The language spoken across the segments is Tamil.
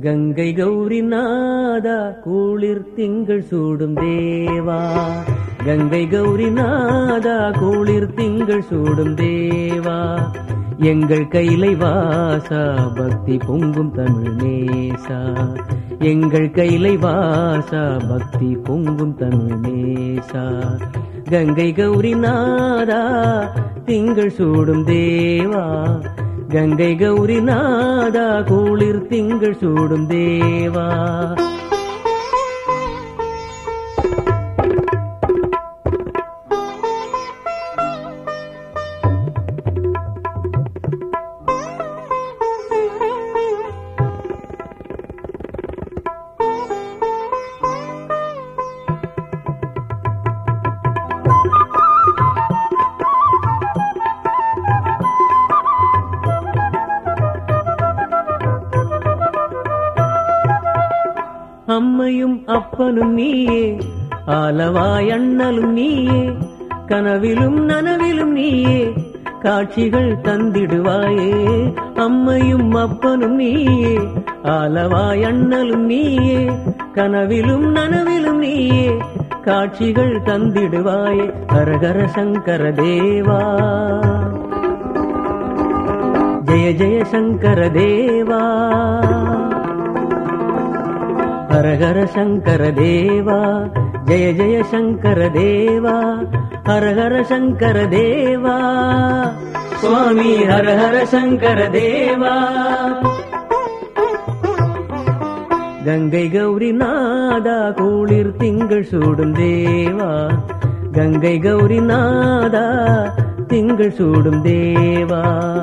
கங்கை கௌரி நாதா குளிர் திங்கள் சூடும் தேவா கங்கை கௌரி நாதா குளிர் திங்கள் சூடும் தேவா எங்கள் கைலை வாசா பக்தி பொங்கும் தமிழ் நேசா எங்கள் கைலை வாசா பக்தி பொங்கும் தமிழ் நேசா கங்கை கௌரி நாதா திங்கள் சூடும் தேவா கங்கை கௌரி நாதா குளிர் திங்கள் சூடும் தேவா அம்மையும் அப்பனும் நீயே ஆலவாய் அண்ணலும் நீயே கனவிலும் நனவிலும் நீயே காட்சிகள் தந்திடுவாயே அம்மையும் அப்பனும் நீயே ஆலவாய் அண்ணலும் நீயே கனவிலும் நனவிலும் நீயே காட்சிகள் தந்திடுவாயே ஹரஹர சங்கர தேவா ஜெய ஜெய சங்கர தேவா ஹர ஹர சங்கர தேவா ஜெய ஜெய சங்கர தேவா ஹர ஹர சங்கர தேவா சுவாமி ஹர ஹர சங்கர தேவா கங்கை கௌரி நாதா குளிர் திங்கள் சூடும் தேவா கங்கை கௌரி நாதா திங்கள் சூடும் தேவா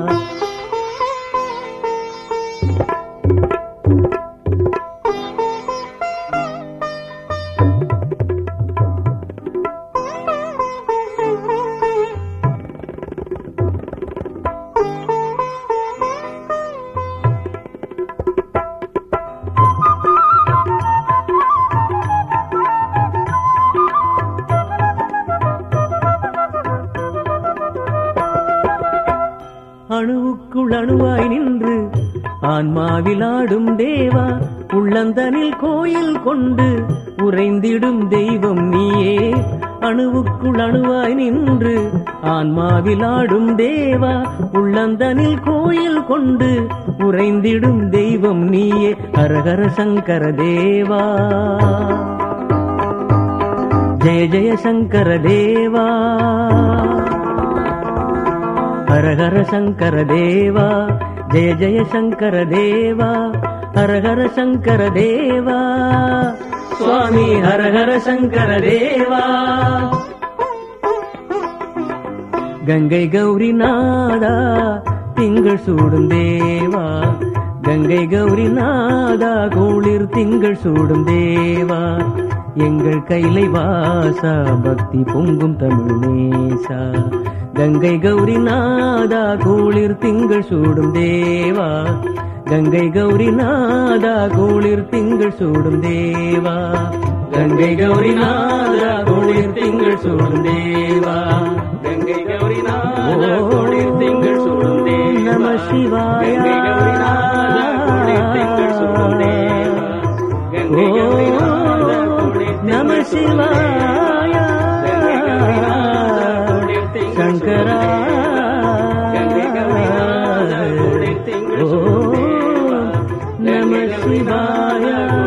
அணுவுக்குள் அணுவாய் நின்று ஆன்மாவில் ஆடும் தேவா உள்ளந்தனில் கோயில் கொண்டு உறைந்திடும் தெய்வம் நீயே அணுவுக்குள் அணுவாய் நின்று ஆன்மாவில் ஆடும் தேவா உள்ளந்தனில் கோயில் கொண்டு உறைந்திடும் தெய்வம் நீயே ஹரஹர சங்கர தேவா ஜெய ஜெய சங்கர தேவா ஹர ஹர சங்கர தேவா ஜெய ஜெய சங்கர தேவா ஹர ஹர சங்கர தேவா சுவாமி ஹர ஹர சங்கர தேவா கங்கை கௌரி நாதா திங்கள் சூடும் தேவா கங்கை கௌரி நாதா குளிர் திங்கள் சூடும் தேவா எங்கள் கைலை வாசா பக்தி பொங்கும் தமிழ் நேசா கங்கை கௌரி நாதா குளிர் திங்கள் சூடும் தேவா கங்கை கௌரி நாதா குளிர் திங்கள் சூடும் தேவா கங்கை கௌரி நாதா குளிர் திங்கள் சூடும் தேவா கங்கை கௌரி நாதா குளிர் திங்கள் சூடும் தேவா நம சிவாய கங்கை கௌரி நாதா குளிர் திங்கள் சூடும் தேவா கங்கை கௌரி நாதா குளிர் நம சிவாய சங்கரா ஓ நம சிவாய